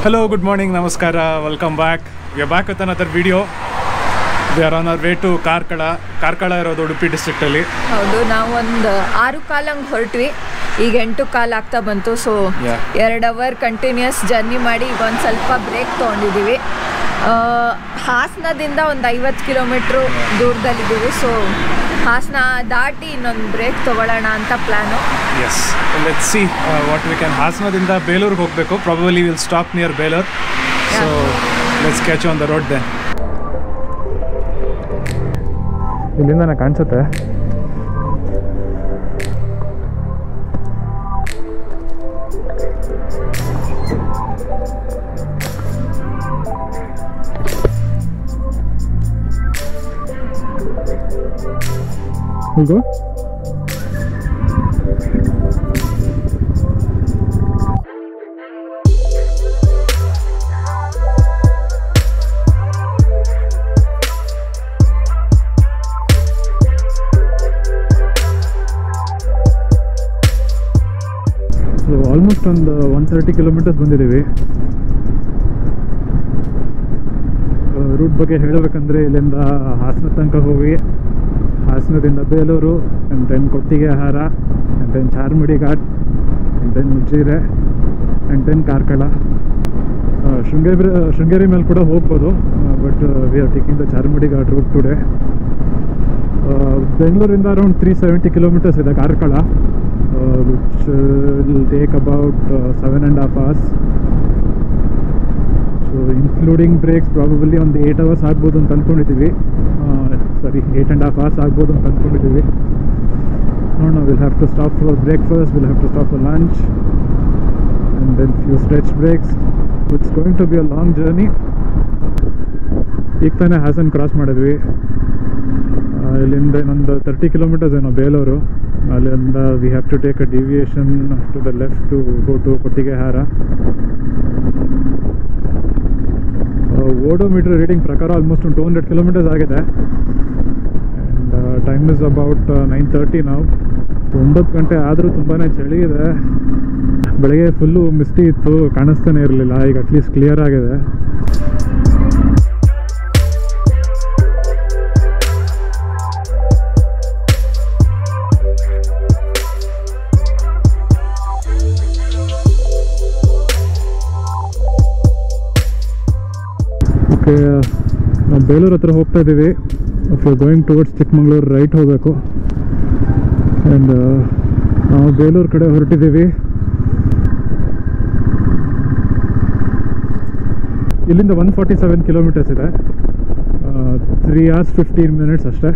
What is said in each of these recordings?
Hello, good morning, namaskara, welcome back. We are back with another video. We are on our way to Karkala Karkala ಇರೋದು ಉಡುಪಿ ಡಿಸ್ಟ್ರಿಕ್ಟಲ್ಲಿ ಹೌದು ನಾವು ಒಂದು ಆರು ಕಾಲಂಗೆ ಹೊರಟ್ವಿ ಈಗ ಎಂಟು ಕಾಲ ಆಗ್ತಾ ಬಂತು ಸೊ Yeah. ಎರಡು ಅವರ್ ಕಂಟಿನ್ಯೂಸ್ ಜರ್ನಿ ಮಾಡಿ ಈಗ ಒಂದು ಸ್ವಲ್ಪ ಬ್ರೇಕ್ ತೊಗೊಂಡಿದ್ದೀವಿ ಹಾಸನದಿಂದ ಒಂದು ಐವತ್ತು ಕಿಲೋಮೀಟ್ರು ದೂರದಲ್ಲಿದ್ದೀವಿ ಸೊ ಹಾಸನ ದಾಟಿ ಇನ್ನೊಂದು ಬ್ರೇಕ್ ತೊಗೊಳ್ಳೋಣ ಅಂತ plan yes let see what we can ಹಾಸನದಿಂದ ಬೇಲೂರಿಗೆ ಹೋಗಬೇಕು probably will stop near Belur so let's catch on the road then ಇಲ್ಲಿಂದ ಕಾಣಿಸುತ್ತೆ ಹೀಗೋ ಆಲ್ಮೋಸ್ಟ್ ಒಂದು ಒನ್ ತರ್ಟಿ ಕಿಲೋಮೀಟರ್ಸ್ ಬಂದಿದ್ದೀವಿ ರೂಟ್ ಬಗ್ಗೆ ಹೇಳಬೇಕಂದ್ರೆ ಇಲ್ಲಿಂದ ಹಾಸನ ತನಕ ಹೋಗಿ ಹಾಸನದಿಂದ Belur and then Kottigehara and then Charmudi ghat and then Ujire and then Karkala ಆ, ಶೃಂಗೇರಿ ಶೃಂಗೇರಿ ಮೇಲೆ ಕೂಡ ಹೋಗ್ಬೋದು but we are taking the Charmudi ghat route today ಬೆಂಗಳೂರಿಂದ ಅರೌಂಡ್ ತ್ರೀ ಸೆವೆಂಟಿ ಕಿಲೋಮೀಟರ್ಸ್ ಇದೆ Karkala which will take about seven and half hours so including breaks probably ಒಂದು eight hours ಆಗ್ಬೋದು ಅಂತ ಅಂದ್ಕೊಂಡಿದ್ದೀವಿ sorry eight and half hours ಆಗ್ಬೋದು ಅಂತ ಅಂದ್ಕೊಂಡಿದ್ದೀವಿ ನೋಡೋಣ will have to stop for breakfast will have to stop for lunch and then few stretch breaks it's going to be a long journey ಈಗ ತಾನೇ Haasan cross ಮಾಡಿದ್ವಿ ಆ, ಇಲ್ಲಿಂದ ಇನ್ನೊಂದು ತರ್ಟಿ ಕಿಲೋಮೀಟರ್ಸ್ ಏನೋ ಬೇಲೂರು ಅಲ್ಲಿಂದ we have to take a deviation to the left to go to Kottigehara odometer reading ಪ್ರಕಾರ almost ಒಂದು ಟೂ ಹಂಡ್ರೆಡ್ ಕಿಲೋಮೀಟರ್ಸ್ ಆಗಿದೆ and time is about nine thirty ನಾವು ಒಂಬತ್ತು ಗಂಟೆ ಆದರೂ ತುಂಬಾ ಚಳಿ ಇದೆ ಬೆಳಗ್ಗೆ ಫುಲ್ಲು ಮಿಸ್ಟಿ ಇತ್ತು ಕಾಣಿಸ್ತಾನೆ ಇರಲಿಲ್ಲ ಈಗ ಅಟ್ಲೀಸ್ಟ್ ಕ್ಲಿಯರ್ ಆಗಿದೆ ಓಕೆ ನಾವು ಬೇಲೂರು ಹತ್ರ ಹೋಗ್ತಾ ಇದ್ದೀವಿ if you going towards Chikmagalur right ಹೋಗಬೇಕು ಆ್ಯಂಡ್ ನಾವು ಬೇಲೂರು ಕಡೆ ಹೊರಟಿದ್ದೀವಿ ಇಲ್ಲಿಂದ ಒನ್ ಫಾರ್ಟಿ ಸೆವೆನ್ ಕಿಲೋಮೀಟರ್ಸ್ ಇದೆ ತ್ರೀ ಅವರ್ಸ್ ಫಿಫ್ಟೀನ್ ಮಿನಿಟ್ಸ್ ಅಷ್ಟೇ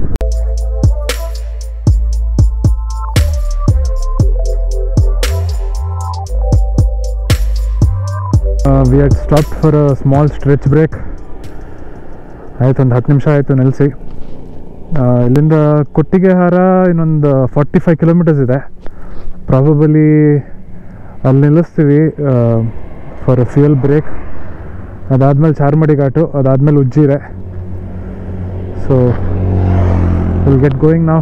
we had stop for a small stretch break ಆಯ್ತು ಒಂದು ಹತ್ತು ನಿಮಿಷ ಆಯಿತು ನಿಲ್ಲಿಸಿ ಇಲ್ಲಿಂದ ಕೊಟ್ಟಿಗೆಹಾರ ಇನ್ನೊಂದು ಫಾರ್ಟಿ ಫೈವ್ ಕಿಲೋಮೀಟರ್ಸ್ ಇದೆ ಪ್ರಾಬಬಲಿ ಅಲ್ಲಿ ನಿಲ್ಲಿಸ್ತೀವಿ ಫಾರ್ ಫ್ಯೂಯಲ್ ಬ್ರೇಕ್ ಅದಾದಮೇಲೆ ಚಾರ್ಮಡಿ ಘಾಟು ಅದಾದಮೇಲೆ Ujire so will get going ನಾವು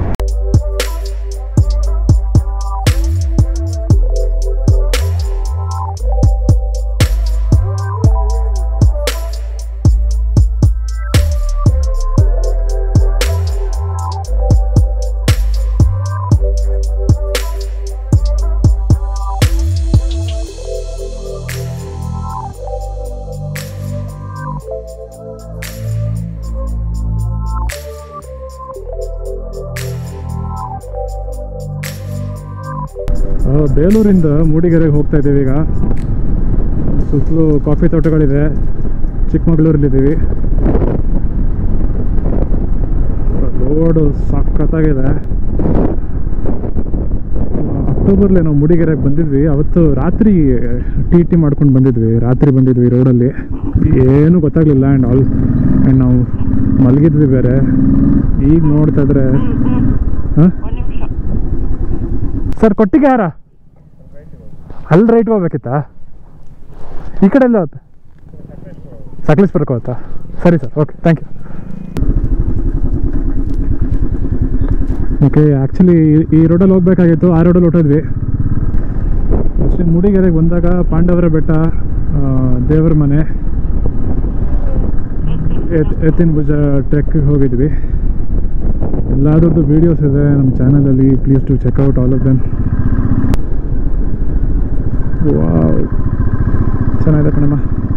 ಆ, ಬೇಲೂರಿಂದ ಮೂಡಿಗೆರೆಗೆ ಹೋಗ್ತಾ ಇದ್ದೀವಿ ಈಗ ಸುತ್ತಲೂ ಕಾಫಿ ತೋಟಗಳಿದೆ ಚಿಕ್ಕಮಗಳೂರಲ್ಲಿದ್ದೀವಿ ರೋಡು ಸಖತ್ತಾಗಿದೆ ಅಕ್ಟೋಬರ್ಲಿ ನಾವು ಮೂಡಿಗೆರೆಗೆ ಬಂದಿದ್ವಿ ಅವತ್ತು ರಾತ್ರಿ ಟಿ ಟಿ ಮಾಡ್ಕೊಂಡು ಬಂದಿದ್ವಿ ರಾತ್ರಿ ಬಂದಿದ್ವಿ ರೋಡಲ್ಲಿ ಏನೂ ಗೊತ್ತಾಗಲಿಲ್ಲ ಆ್ಯಂಡ್ ಆಲ್ ಆ್ಯಂಡ್ ನಾವು ಮಲಗಿದ್ವಿ ಬೇರೆ ಈಗ ನೋಡ್ತಾ ಇದ್ರೆ ಹಾಂ ಸರ್ ಕೊಟ್ಟಿಗೆ ಯಾರ ಅಲ್ಲಿ ರೈಟ್ ಹೋಗ್ಬೇಕಿತ್ತಾ ಈ ಕಡೆ ಎಲ್ಲ ಹೋಗುತ್ತೆ ಸಕಲೇಶ್ಪುರಕ್ಕೆ ಹೋಗುತ್ತಾ ಸರಿ sir okay thank you okay actually ಈ ರೋಡಲ್ಲಿ ಹೋಗ್ಬೇಕಾಗಿತ್ತು ಆ ರೋಡಲ್ಲಿ ಹೊಟ್ಟೋದ್ವಿ ಅಷ್ಟೇ ಮೂಡಿಗೆರೆಗೆ ಬಂದಾಗ ಪಾಂಡವರ ಬೆಟ್ಟ ದೇವರ ಮನೆ ಎತ್ ಎತ್ತಿನ ಭುಜ ಟ್ರೆಕ್ಗೆ ಹೋಗಿದ್ವಿ ಎಲ್ಲಾದ್ರದ್ದು ವೀಡಿಯೋಸ್ ಇದೆ ನಮ್ಮ ಚಾನಲಲ್ಲಿ please to check out all of them wow ಚೆನ್ನಾಗಿದೆ ಕಣಮ್ಮ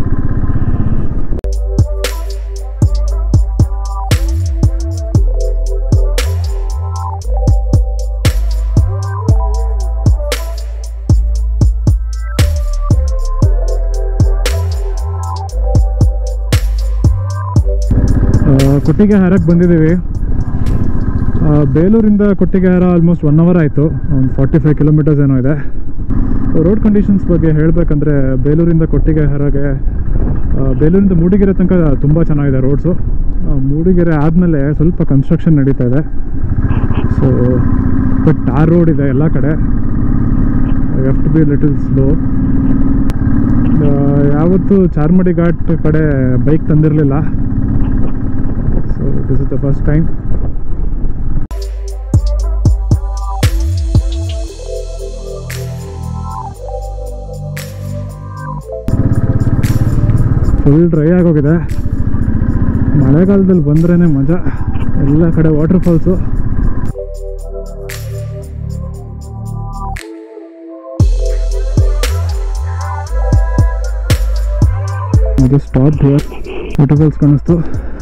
ಆ, ಕೊಟ್ಟಿಗೆಹಾರಕ್ಕೆ ಬಂದಿದ್ದೀವಿ ಆ, ಬೇಲೂರಿಂದ ಕೊಟ್ಟಿಗೆಹಾರ ಆಲ್ಮೋಸ್ಟ್ ಒನ್ ಅವರ್ ಆಯಿತು ಒಂದು ಫಾರ್ಟಿ ಫೈವ್ ಕಿಲೋಮೀಟರ್ಸ್ ಏನೋ ಇದೆ ರೋಡ್ ಕಂಡೀಷನ್ಸ್ ಬಗ್ಗೆ ಹೇಳಬೇಕಂದ್ರೆ ಬೇಲೂರಿಂದ ಕೊಟ್ಟಿಗೆಹಾರಗೆ ಆ, ಬೇಲೂರಿಂದ ಮೂಡಿಗೆರೆ ತನಕ ತುಂಬ ಚೆನ್ನಾಗಿದೆ ರೋಡ್ಸು ಮೂಡಿಗೆರೆ ಆದಮೇಲೆ ಸ್ವಲ್ಪ ಕನ್ಸ್ಟ್ರಕ್ಷನ್ ನಡೀತಾ ಇದೆ ಸೊ ಬಟ್ ಟಾರ್ ರೋಡ್ ಇದೆ ಎಲ್ಲ ಕಡೆ have to be little slow ಯಾವತ್ತೂ ಚಾರ್ಮಡಿ ಘಾಟ್ ಕಡೆ ಬೈಕ್ ತಂದಿರಲಿಲ್ಲ so this is the first time full dry ಆಗೋಗಿದೆ ಮಳೆಗಾಲದಲ್ಲಿ ಬಂದ್ರೇ ಮಜಾ ಎಲ್ಲ ಕಡೆ ವಾಟರ್ ಫಾಲ್ಸು ಇದು ಸ್ಟಾಪ್ ಹಿಯರ್ ವಾಟರ್ ಫಾಲ್ಸ್ ಕಾಣಿಸ್ತು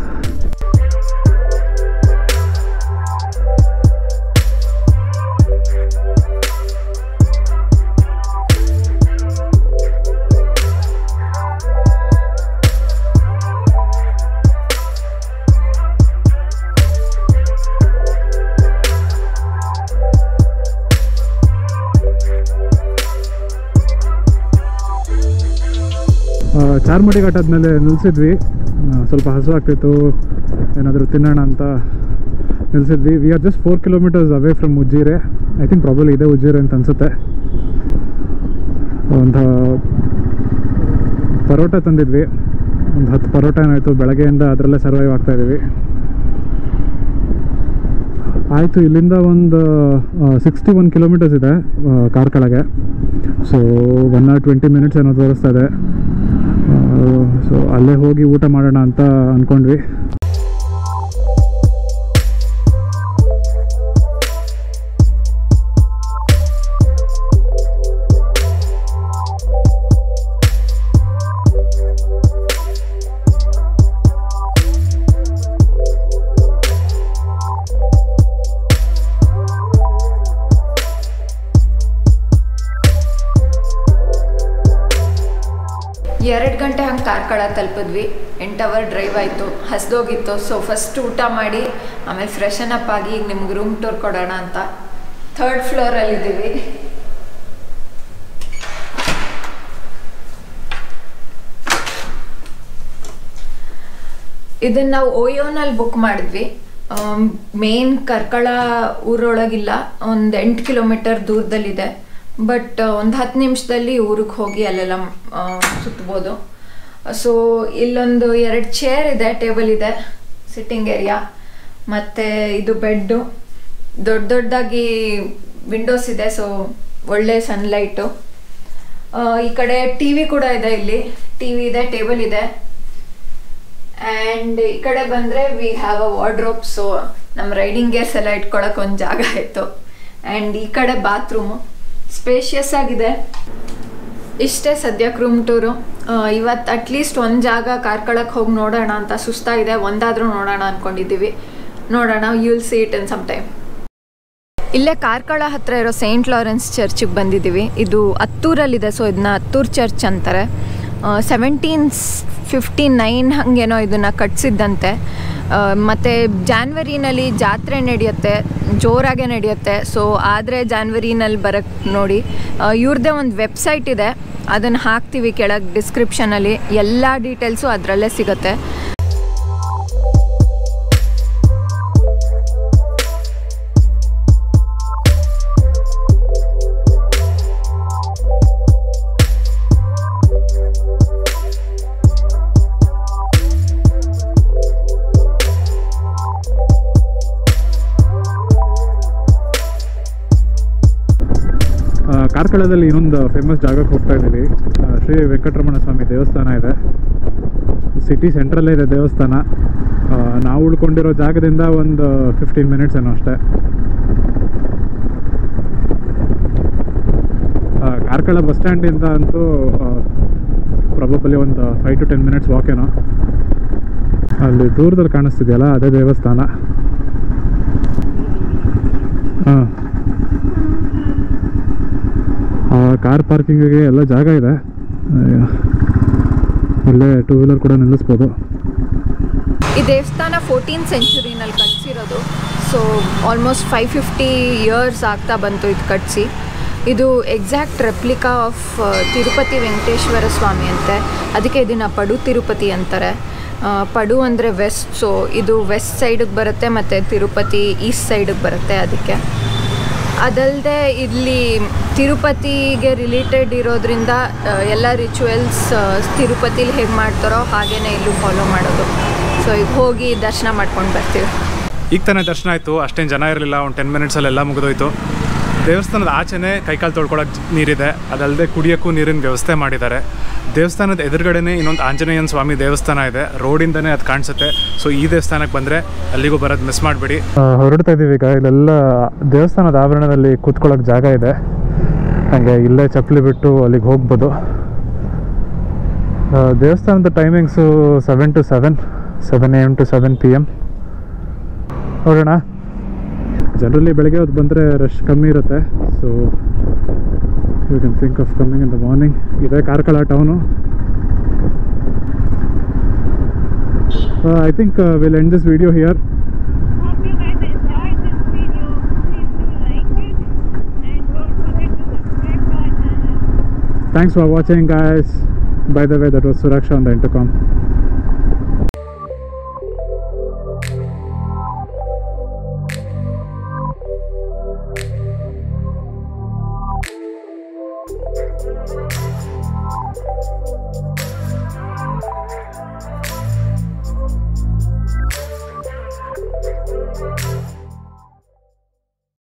ಆ, ಚಾರ್ಮಡಿ ಘಾಟ್ ಆದಮೇಲೆ ನಿಲ್ಲಿಸಿದ್ವಿ ಆ, ಸ್ವಲ್ಪ ಹಸು ಆಗ್ತಿತ್ತು ಏನಾದರೂ ತಿನ್ನೋಣ ಅಂತ ನಿಲ್ಲಿಸಿದ್ವಿ we are just four kilometres away from Ujire I think probably ಇದೆ ಉಜ್ಜಿರೆ ಅಂತ ಅನ್ಸುತ್ತೆ ಒಂದು ಪರೋಟ ತಂದಿದ್ವಿ ಒಂದು ಹತ್ತು ಪರೋಟ ಏನಾಯಿತು ಬೆಳಗ್ಗೆಯಿಂದ ಅದರಲ್ಲೇ ಸರ್ವೈವ್ ಆಗ್ತಾ ಇದೀವಿ ಆಯಿತು ಇಲ್ಲಿಂದ ಒಂದು ಸಿಕ್ಸ್ಟಿ ಒನ್ ಕಿಲೋಮೀಟರ್ಸ್ ಇದೆ ಕಾರ್ಕಳಗೆ so one or twenty minutes ಏನೋ ತೋರಿಸ್ತಾ ಇದೆ ಸೊ ಅಲ್ಲೇ ಹೋಗಿ ಊಟ ಮಾಡೋಣ ಅಂತ ಅಂದ್ಕೊಂಡ್ವಿ ಎರಡು ಗಂಟೆ ಹಂಗೆ ಕಾರ್ಕಳ ತಲುಪಿದ್ವಿ ಎಂಟು ಅವರ್ ಡ್ರೈವ್ ಆಯಿತು ಹಸ್ದೋಗಿತ್ತು ಸೊ ಫಸ್ಟ್ ಊಟ ಮಾಡಿ ಆಮೇಲೆ ಫ್ರೆಶನ್ ಅಪ್ ಆಗಿ ಈಗ ನಿಮ್ಗೆ ರೂಮ್ ಟೂರ್ ಕೊಡೋಣ ಅಂತ ಥರ್ಡ್ ಫ್ಲೋರಲ್ಲಿದ್ದೀವಿ ಇದನ್ನ ನಾವು ಓಯೋನಲ್ಲಿ ಬುಕ್ ಮಾಡಿದ್ವಿ ಮೇನ್ ಕರ್ಕಳ ಊರೊಳಗಿಲ್ಲ ಒಂದು ಎಂಟು ಕಿಲೋಮೀಟರ್ ದೂರದಲ್ಲಿದೆ ಬಟ್ ಒಂದು ಹತ್ತು ನಿಮಿಷದಲ್ಲಿ ಊರಿಗೆ ಹೋಗಿ ಅಲ್ಲೆಲ್ಲ ಆ, ಸುತ್ಬೋದು ಸೊ ಇಲ್ಲೊಂದು ಎರಡು ಚೇರ್ ಇದೆ ಟೇಬಲ್ ಇದೆ ಸಿಟ್ಟಿಂಗ್ ಏರಿಯಾ ಮತ್ತು ಇದು ಬೆಡ್ಡು ದೊಡ್ಡ ದೊಡ್ಡದಾಗಿ ವಿಂಡೋಸ್ ಇದೆ ಸೊ ಒಳ್ಳೆ ಸನ್ಲೈಟು ಈ ಕಡೆ ಟಿ ವಿ ಕೂಡ ಇದೆ ಇಲ್ಲಿ ಟಿ ವಿ ಇದೆ ಟೇಬಲ್ ಇದೆ ಆ್ಯಂಡ್ ಈ ಕಡೆ ಬಂದರೆ we have a wardrobe so ನಮ್ಮ ರೈಡಿಂಗ್ ಗೇರ್ಸ್ ಎಲ್ಲ ಇಟ್ಕೊಳಕ್ಕೆ ಒಂದು ಜಾಗ ಆಯಿತು ಆ್ಯಂಡ್ ಈ ಕಡೆ ಬಾತ್ರೂಮು ಸ್ಪೇಷಿಯಸ್ ಆಗಿದೆ ಇಷ್ಟೇ ಸದ್ಯಕ್ಕೆ ರೂಮ್ ಟೂರು ಇವತ್ತು ಅಟ್ಲೀಸ್ಟ್ ಒಂದು ಜಾಗ ಕಾರ್ಕಳಕ್ಕೆ ಹೋಗಿ ನೋಡೋಣ ಅಂತ ಸುಸ್ತಾಗಿದೆ ಒಂದಾದರೂ ನೋಡೋಣ ಅಂದ್ಕೊಂಡಿದ್ದೀವಿ ನೋಡೋಣ you'll see it in some time ಇಲ್ಲೇ ಕಾರ್ಕಳ ಹತ್ರ ಇರೋ ಸೈಂಟ್ ಲಾರೆನ್ಸ್ ಚರ್ಚಿಗೆ ಬಂದಿದ್ದೀವಿ ಇದು ಹತ್ತೂರಲ್ಲಿದೆ ಸೊ ಇದನ್ನ ಹತ್ತೂರು ಚರ್ಚ್ ಅಂತಾರೆ ಸೆವೆಂಟೀನ್ ಫಿಫ್ಟಿ ನೈನ್ ಹಾಗೇನೋ ಇದನ್ನು ಕಟ್ಸಿದ್ದಂತೆ ಮತ್ತು ಜಾನ್ವರಿನಲ್ಲಿ ಜಾತ್ರೆ ನಡೆಯುತ್ತೆ ಜೋರಾಗೆ ನಡೆಯುತ್ತೆ ಸೊ ಆದರೆ ಜಾನ್ವರಿನಲ್ಲಿ ಬರೋಕ್ಕೆ ನೋಡಿ ಇವ್ರದ್ದೇ ಒಂದು ವೆಬ್ಸೈಟ್ ಇದೆ ಅದನ್ನು ಹಾಕ್ತೀವಿ ಕೆಳಗೆ ಡಿಸ್ಕ್ರಿಪ್ಷನಲ್ಲಿ ಎಲ್ಲ ಡೀಟೇಲ್ಸು ಅದರಲ್ಲೇ ಸಿಗುತ್ತೆ ಕಾರ್ಕಳದಲ್ಲಿ ಇನ್ನೊಂದು ಫೇಮಸ್ ಜಾಗಕ್ಕೆ ಹೋಗ್ತಾ ಇದ್ದೀವಿ ಆ, ಶ್ರೀ ವೆಂಕಟರಮಣ ಸ್ವಾಮಿ ದೇವಸ್ಥಾನ ಇದೆ ಸಿಟಿ ಸೆಂಟ್ರಲ್ಲೇ ಇದೆ ದೇವಸ್ಥಾನ ಆ, ನಾವು ಉಳ್ಕೊಂಡಿರೋ ಜಾಗದಿಂದ ಒಂದು ಫಿಫ್ಟೀನ್ ಮಿನಿಟ್ಸ್ ಏನೋ ಅಷ್ಟೇ ಆ, ಕಾರ್ಕಳ ಬಸ್ ಸ್ಟ್ಯಾಂಡಿಂದ ಅಂತೂ ಪ್ರಾಬಬಲಿ ಒಂದು ಫೈವ್ ಟು ಟೆನ್ ಮಿನಿಟ್ಸ್ ವಾಕೇನೋ ಅಲ್ಲಿ ದೂರದಲ್ಲಿ ಕಾಣಿಸ್ತಿದೆಯಲ್ಲ ಅದೇ ದೇವಸ್ಥಾನ ಹಾಂ ಕಾರ್ ಪಾರ್ಕಿಂಗಿಗೆ ಎಲ್ಲ ಜಾಗ ಇದೆ ಅಯ್ಯೋ. ಇಲ್ಲೇ ಟೂ ವೀಲರ್ ಕೂಡ ನಿಲ್ಲಿಸ್ಬೋದು ಈ ದೇವಸ್ಥಾನ ಫೋರ್ಟೀನ್ ಸೆಂಚುರಿನಲ್ಲಿ ಕಟ್ಸಿರೋದು so almost five fifty years ಆಗ್ತಾ ಬಂತು ಇದು ಕಟ್ಸಿ ಇದು exact replica of Tirupati Venkateshwara Swamy ಅಂತೆ ಅದಕ್ಕೆ ಇದನ್ನು ಪಡು ತಿರುಪತಿ ಅಂತಾರೆ ಆ, ಪಡು ಅಂದರೆ ವೆಸ್ಟ್ ಸೊ ಇದು ವೆಸ್ಟ್ ಸೈಡಿಗೆ ಬರುತ್ತೆ ಮತ್ತು ತಿರುಪತಿ ಈಸ್ಟ್ ಸೈಡಿಗೆ ಬರುತ್ತೆ ಅದಕ್ಕೆ ಅದಲ್ಲದೆ ಇಲ್ಲಿ ತಿರುಪತಿಗೆ ರಿಲೇಟೆಡ್ ಇರೋದ್ರಿಂದ ಆ, ಎಲ್ಲ ರಿಚುವಲ್ಸ್ ತಿರುಪತಿಲಿ ಹೇಗೆ ಮಾಡ್ತಾರೋ ಹಾಗೇನೆ ಇಲ್ಲೂ ಫಾಲೋ ಮಾಡೋದು ಸೊ ಈಗ ಹೋಗಿ ದರ್ಶನ ಮಾಡ್ಕೊಂಡು ಬರ್ತೀವಿ ಈಗ ತಾನೇ ದರ್ಶನ ಆಯಿತು ಅಷ್ಟೇನು ಜನ ಇರಲಿಲ್ಲ ಒಂದು ಟೆನ್ ಮಿನಿಟ್ಸಲ್ಲೆಲ್ಲ ಮುಗಿದೋಯ್ತು ದೇವಸ್ಥಾನದ ಆಚೆನೇ ಕೈಕಾಲು ತೊಳ್ಕೊಳಕ್ಕೆ ನೀರಿದೆ ಅದಲ್ಲದೆ ಕುಡಿಯೋಕ್ಕೂ ನೀರಿನ ವ್ಯವಸ್ಥೆ ಮಾಡಿದ್ದಾರೆ ದೇವಸ್ಥಾನದ ಎದುರುಗಡೆನೇ ಇನ್ನೊಂದು ಆಂಜನೇಯನ ಸ್ವಾಮಿ ದೇವಸ್ಥಾನ ಇದೆ ರೋಡಿಂದನೇ ಅದು ಕಾಣಿಸುತ್ತೆ ಸೊ ಈ ದೇವಸ್ಥಾನಕ್ಕೆ ಬಂದರೆ ಅಲ್ಲಿಗೂ ಬರೋದು ಮಿಸ್ ಮಾಡಬೇಡಿ ಹೊರಡ್ತಾ ಇದ್ದೀವಿ ಈಗ ಇಲ್ಲೆಲ್ಲ ದೇವಸ್ಥಾನದ ಆವರಣದಲ್ಲಿ ಕೂತ್ಕೊಳ್ಳೋಕೆ ಜಾಗ ಇದೆ ಹಾಗೆ ಇಲ್ಲೇ ಚಪ್ಪಲಿ ಬಿಟ್ಟು ಅಲ್ಲಿಗೆ ಹೋಗ್ಬೋದು ಆ, ದೇವಸ್ಥಾನದ timings seven to seven seven A M to seven P M ನೋಡೋಣ ಜನರಲಿ ಬೆಳಗ್ಗೆ ಹೊತ್ತು ಬಂದರೆ ರಶ್ ಕಮ್ಮಿ ಇರುತ್ತೆ so you can think of coming in the morning ಇದೇ Karkala town I think will end this video here Hope you guys enjoyed this video. Please do like it and don't forget to subscribe to our channel. Thanks for watching guys by the way that was Suraksha on the intercom Thank you.